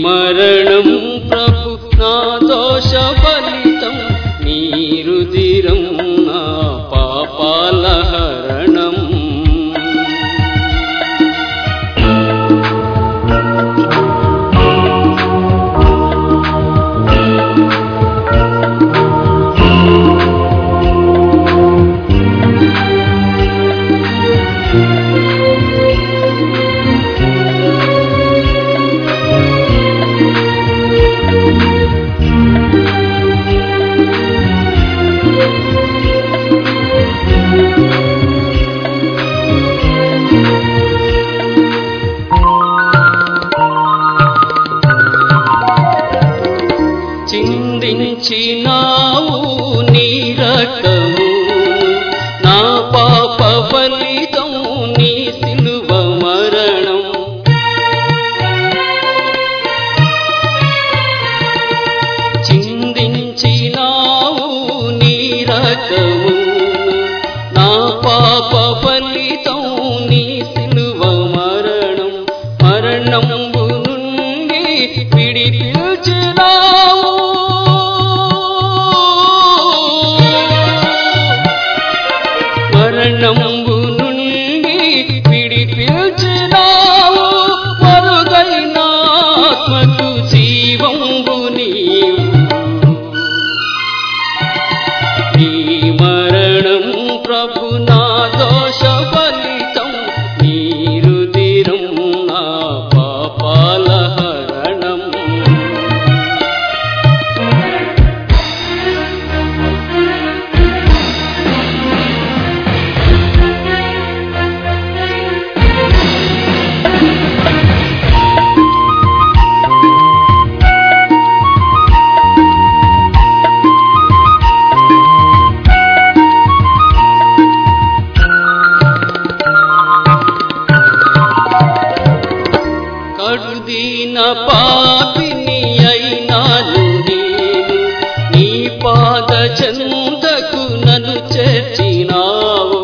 మరణం ప్రభు నా దోష ఫలితం నీ రుదిరం నా పాపాల హరణం చిందించినావు నీ రక్తము నా పాప ఫలితం నీ సిలువ మరణం చిందించినావు నీ రక్తము నా పాప ఫలితం నీ సిలువ మరణం మరణంబు నుండి విడిపించినావు మరణంబు నుండి విడిపించినావు మరుగైన ఆత్మకు జీవంబు నీవు నీ మరణం ప్రభు నా దోష ఫలితం నీ రుదిరం నా పాపాల హరణం కడుదీన పాపిని అయినాను నేను నీ పాద చందకు నన్ను చేర్చినావు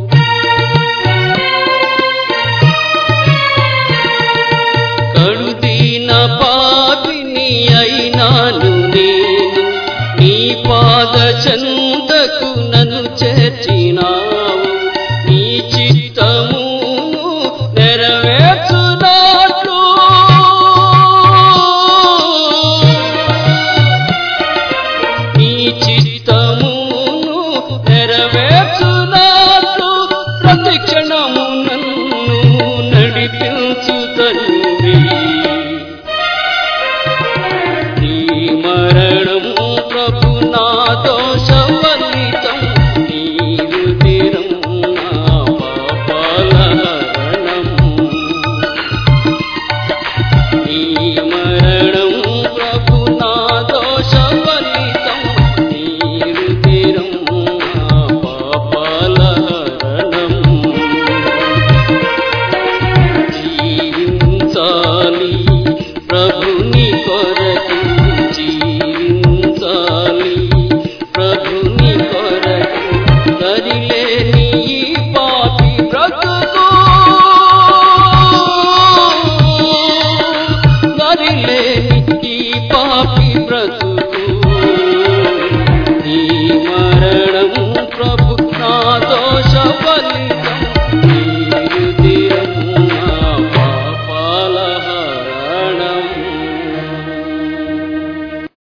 కడుదీన పాపిని అయినాను నేను నీ పాద చందకు నన్ను చేర్చినావు నీ చిత్తము నెరవేర్చునాట్లు నీ చిత్తము నెరవేర్చునాట్లు ప్రతి క్షణము నన్ను నడిపించు తల్లి